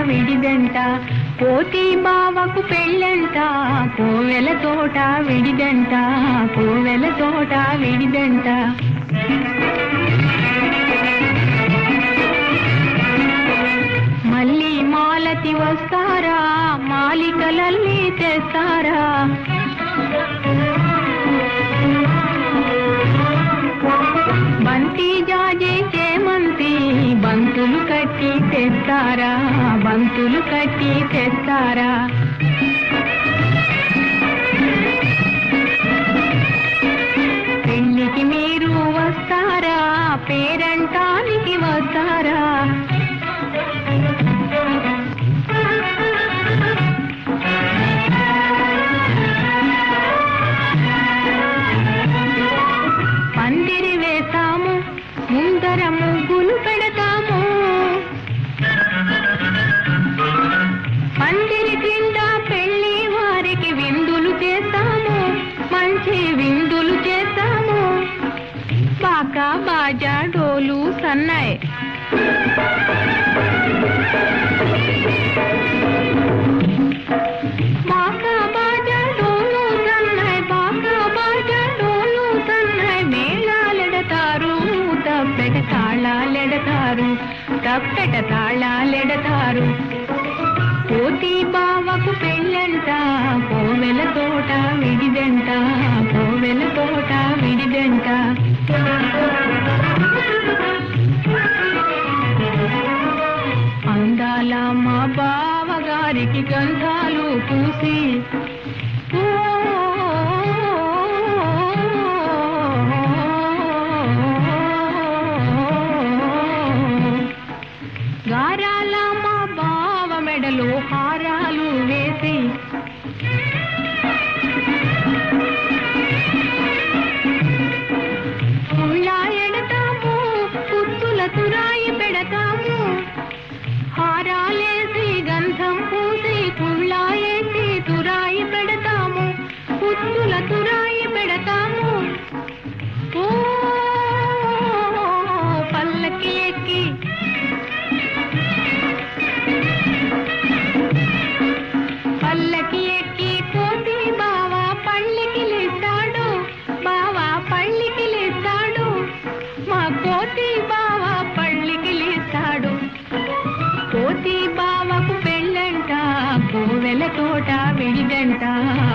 విడిదంట పోతి బావకు పెళ్ళంట కోవెల తోట విడిదంట కోవెల తోట విడిదంట మళ్ళీ మాలతి వస్తారా మాలికలల్లి తెస్తారా బంతి జాజే చేమంతి బంతులు కట్టి తెస్తారా బంతులు కట్టి తెస్తారా పెళ్లికి మీరు వస్తారా పేరంటానికి వస్తారా పందిరి వేస్తాము ముందర ముగ్గులు పెడతాము పందిరి క్రింద పెళ్లి వారికి విందులు చేస్తాము మంచి విందులు చేస్తాము బాకా బాజా డోలు సన్నాయి బాకా బాజా డోలు సన్నాయి బాకా బాజా డోలు సన్నాయి మేళాలెడతారు తప్పెట తాళాలెడతారు తప్పెట తాళాలెడతారు కోతి బావకు పెళ్ళంట కోవెల తోట విడిదంట కోవెల తోట విడిదంట అందాల మా బావగారికి గంధాలు పూసి ఓ గారాల మా బావ మెడలో హారాలు వేసి ముళ్ళ ఎడతాము పుత్తుల తురాయి పెడతాము హారాలేసి గంధం పూసి కుళ్ళాయేసి తురాయి పెడతాము పుత్తుల తురాయి పెడతాము ఓ పల్లకి ఎక్కి పల్లకి ఎక్కి పోతి బావా పళ్ళకి లేస్తాడు బావా పళ్ళకి లేస్తాడు మా కోతి బావా పళ్ళకి లేస్తాడు కోతి బావకు పెళ్ళంట కోవెల తోట విడిదంట